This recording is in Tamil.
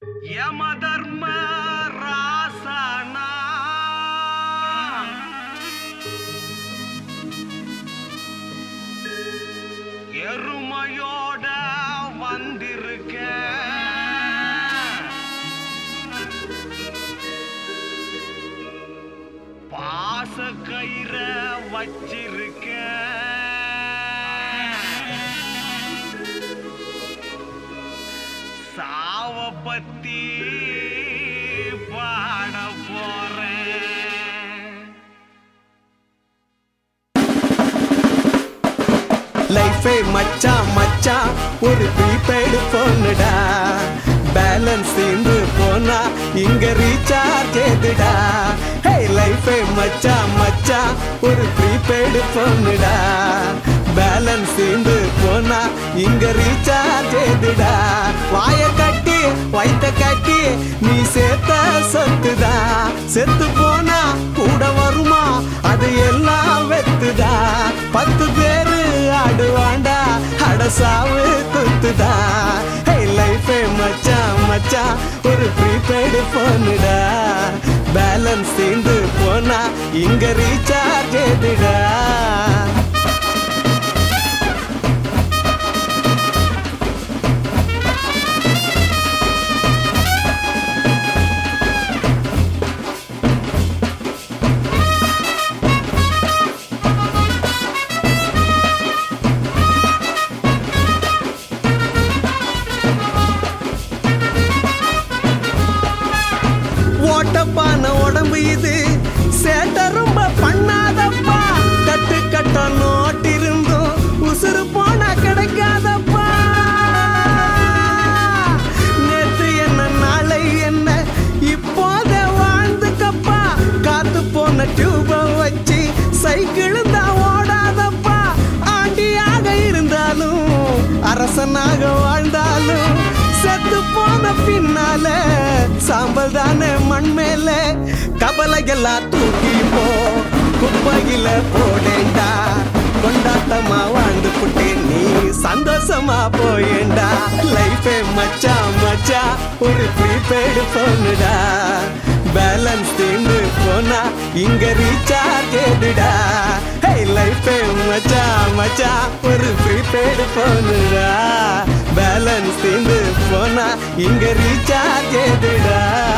யமதர்ம ராசனா எருமையோட வந்திருக்க பாச கயிற வச்சிருக்க சாவ பத்தி பாட போறேன் லைஃபே மச்சான் மச்சான் ஒரு ப்ரீபெய்டு போனுடா பேலன்ஸ் தீர்ந்து போனா இங்க ரீசார்ஜ் ஏதுடா ஹே லைஃபே மச்சான் மச்சான் ஒரு ப்ரீபெய்டு போனுடா பேலன்ஸ் தீர்ந்து போனா இங்க ரீசார்ஜ் ஏதுடா வாய கட்டி வைத்த கட்டி நீ சேர்த்த சொத்துதா செத்து போனா கூட வருமா அது எல்லாம் வெத்துதா பத்து பேரு ஆடுவாண்டா அடசாவு குத்துதா ஹே லைஃபே மச்சான் மச்சான் ஒரு ப்ரீபெய்டு போனுடா பேலன்ஸ் தீர்ந்து போனா இங்க ரீசார்ஜ் ஏதுடா ஓட்டப்பான உடம்பு இது சேட்ட ரொம்ப பண்ணாதப்பா கட்டு கட்ட நோட்டு இருந்தும் உசுறு போனா கிடைக்காதப்பா நேத்து என்ன நாளை என்ன இப்போத வாழ்ந்துக்கப்பா காத்து போன டியூப வச்சு சைக்கிள் தான் ஓடாதப்பா ஆண்டியாக இருந்தாலும் அரசனாக வாழ்ந்தாலும் செத்து போன பின்னால சாம்பல் தானே மண் மேல கபலையெல்லாம் தூக்கி போ குப்பையில போடேண்டா கொண்டாட்டமா வாழ்ந்து புட்டு நீ சந்தோஷமா போயேண்டா லைஃபே மச்சான் மச்சான் ஒரு ப்ரீபெய்டு போனுடா பேலன்ஸ் தீர்ந்து போனா இங்க ரீசார்ஜ் ஏதுடா ஹே லைஃபே மச்சான் மச்சான் ஒரு ப்ரீபெய்டு போனுடா பேலன்ஸ் தீர்ந்து போனா இங்க ரீசார்ஜ் ஏதுடா